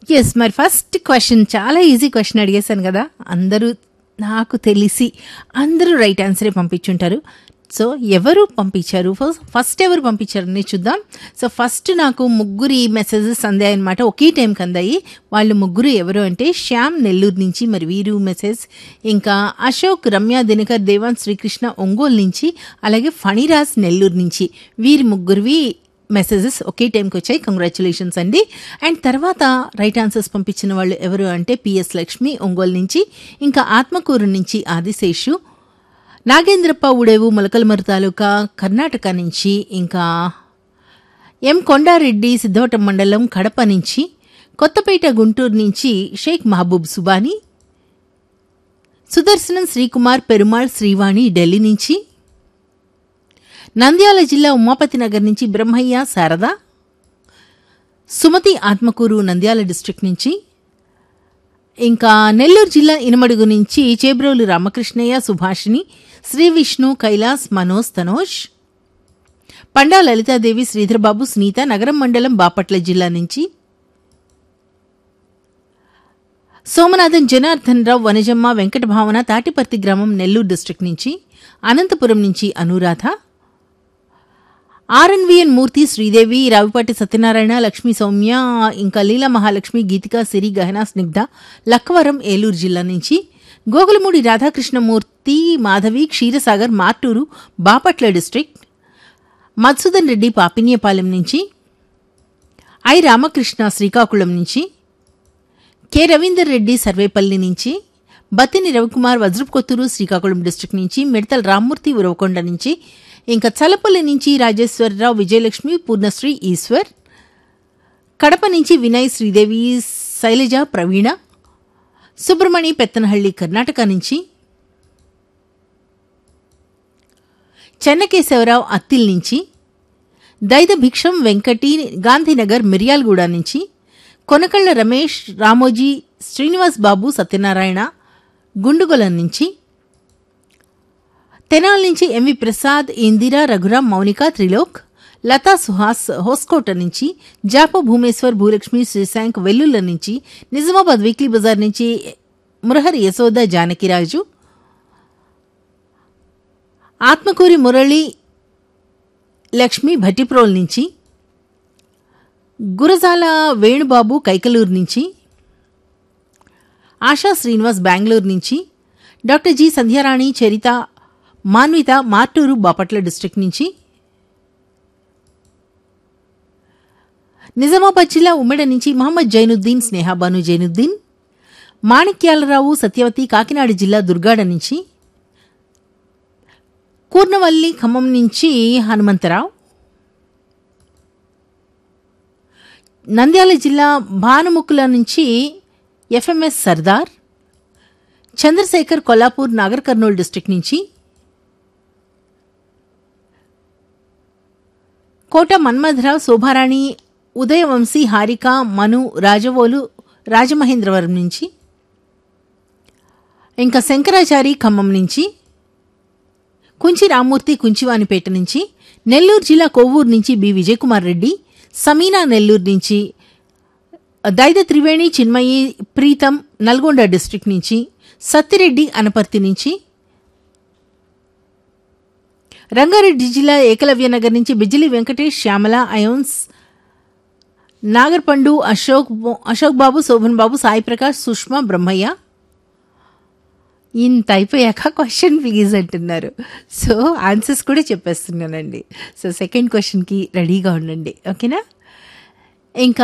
yes మరి first question చాలా easy question అడిగేశాను కదా అందరూ నాకు తెలిసి అందరూ రైట్ ఆన్సరే పంపించుంటారు సో ఎవరు పంపించారు ఫస్ట్ ఫస్ట్ ఎవరు పంపించారని చూద్దాం సో ఫస్ట్ నాకు ముగ్గురి మెసేజెస్ అందాయి అనమాట ఒకే టైంకి అందాయి వాళ్ళు ముగ్గురు ఎవరు అంటే శ్యామ్ నెల్లూరు నుంచి మరి వీరు మెసేజ్ ఇంకా అశోక్ రమ్య దినకర్ దేవాన్ శ్రీకృష్ణ ఒంగోలు నుంచి అలాగే ఫణిరాజ్ నెల్లూరు నుంచి వీరి ముగ్గురివి మెసేజెస్ ఒకే టైంకి వచ్చాయి కంగ్రాచులేషన్స్ అండి అండ్ తర్వాత రైట్ ఆన్సర్స్ పంపించిన వాళ్ళు ఎవరు అంటే పిఎస్ లక్ష్మి ఒంగోలు నుంచి ఇంకా ఆత్మకూరు నుంచి ఆదిశేషు నాగేంద్రప్ప ఉడేవు మొలకలమరు తాలూకా కర్ణాటక నుంచి ఇంకా ఎం కొండారెడ్డి సిద్ధవటం మండలం కడప నుంచి కొత్తపేట గుంటూరు నుంచి షేక్ మహబూబ్ సుబానీ సుదర్శనం శ్రీకుమార్ పెరుమాళ్ శ్రీవాణి ఢిల్లీ నుంచి నంద్యాల జిల్లా ఉమాపతి నగర్ నుంచి బ్రహ్మయ్య శారద సుమతి ఆత్మకూరు నంద్యాల డిస్ట్రిక్ట్ నుంచి ఇంకా నెల్లూరు జిల్లా ఇనమడుగు నుంచి చేబ్రోలు రామకృష్ణయ్య సుభాషిణి శ్రీ విష్ణు కైలాస్ మనోజ్ తనోజ్ పండా లలితాదేవి శ్రీధర్బాబు సునీత నగరం మండలం బాపట్ల జిల్లా నుంచి సోమనాథన్ జనార్దన్ రావు వనజమ్మ వెంకట భావన తాటిపర్తి గ్రామం నెల్లూరు డిస్ట్రిక్ట్ నుంచి అనంతపురం నుంచి అనురాధ ఆర్ఎన్విఎన్ మూర్తి శ్రీదేవి రావిపాటి సత్యనారాయణ లక్ష్మీ సౌమ్య ఇంకా లీలా మహాలక్ష్మి గీతిక సిరి గహన స్నిగ్ధ లక్కవరం ఏలూరు జిల్లా నుంచి గోగులమూడి రాధాకృష్ణమూర్తి మాధవి క్షీరసాగర్ మార్టూరు బాపట్ల డిస్ట్రిక్ట్ మధుసూదన్ రెడ్డి పాపిన్యపాలెం నుంచి ఐ రామకృష్ణ శ్రీకాకుళం నుంచి కె రవీందర్ రెడ్డి సర్వేపల్లి నుంచి బత్తిని రవికుమార్ వజ్రపుకొత్తూరు శ్రీకాకుళం డిస్ట్రిక్ట్ నుంచి మిడతల రామ్మూర్తి ఉరవకొండ నుంచి ఇంకా చలపల్లి నుంచి రాజేశ్వరరావు విజయలక్ష్మి పూర్ణశ్రీ ఈశ్వర్ కడప నుంచి వినయ్ శ్రీదేవి శైలజ ప్రవీణ సుబ్రమణి పెత్తనహళ్లి కర్ణాటక నుంచి చెన్నకేశవరావు అత్తిల్ నుంచి దైద భిక్షం వెంకటి గాంధీనగర్ మిర్యాలగూడ నుంచి కొనకళ్ళ రమేష్ రామోజీ శ్రీనివాస్ బాబు సత్యనారాయణ గుండుగొలం నుంచి తెనాల్ నుంచి ఎంవి ప్రసాద్ ఇందిరా రఘురాం మౌనిక త్రిలోక్ లతా సుహాస్ హోస్కోట నుంచి జాప భూమేశ్వర్ భూలక్ష్మి శ్రీశాంక్ వెల్లుల్ల నుంచి నిజామాబాద్ వీక్లీ బజార్ నుంచి మురహరి యశోద జానకిరాజు ఆత్మకూరి మురళి లక్ష్మి భట్టిప్రోల్ నుంచి గురజాల వేణుబాబు కైకలూరు నుంచి ఆశా శ్రీనివాస్ బెంగళూరు నుంచి doctor G Sandhyarani Charitha Manvitha Martur Bapatla district నుంచి నిజామాబాద్ జిల్లా ఉమ్మెడ నుంచి మహమ్మద్ జైనుద్దీన్ స్నేహాబాను జైనుద్దీన్ మాణిక్యాలరావు సత్యవతి కాకినాడ జిల్లా దుర్గాడ నుంచి కూర్నవల్లి ఖమ్మం నుంచి హనుమంతరావు నంద్యాల జిల్లా భానుముక్కుల నుంచి ఎఫ్ఎంఎస్ సర్దార్ చంద్రశేఖర్ కొల్లాపూర్ నాగర్ కర్నూలు డిస్ట్రిక్ట్ నుంచి కోట మన్మథరావు శోభారాణి ఉదయవంశీ హారిక మను రాజవోలు రాజమహేంద్రవరం నుంచి ఇంకా శంకరాచారి ఖమ్మం నుంచి కుంచి రామ్మూర్తి కుంచివానిపేట నుంచి నెల్లూరు జిల్లా కొవ్వూరు నుంచి బి విజయకుమార్ రెడ్డి సమీనా నెల్లూరు నుంచి దైద త్రివేణి చిన్మయి ప్రీతం నల్గొండ డిస్ట్రిక్ట్ నుంచి సత్తిరెడ్డి అనపర్తి నుంచి రంగారెడ్డి జిల్లా ఏకలవ్యనగర్ నుంచి బిజిలి వెంకటేష్ శ్యామల అయోన్స్ నాగర్పండు అశోక్ అశోక్ బాబు శోభన్ బాబు సాయి ప్రకాష్ సుష్మా బ్రహ్మయ్య ఇంత అయిపోయాక క్వశ్చన్ ప్లీజ్ అంటున్నారు సో ఆన్సర్స్ కూడా చెప్పేస్తున్నానండి సో సెకండ్ క్వశ్చన్కి రెడీగా ఉండండి ఓకేనా ఇంకా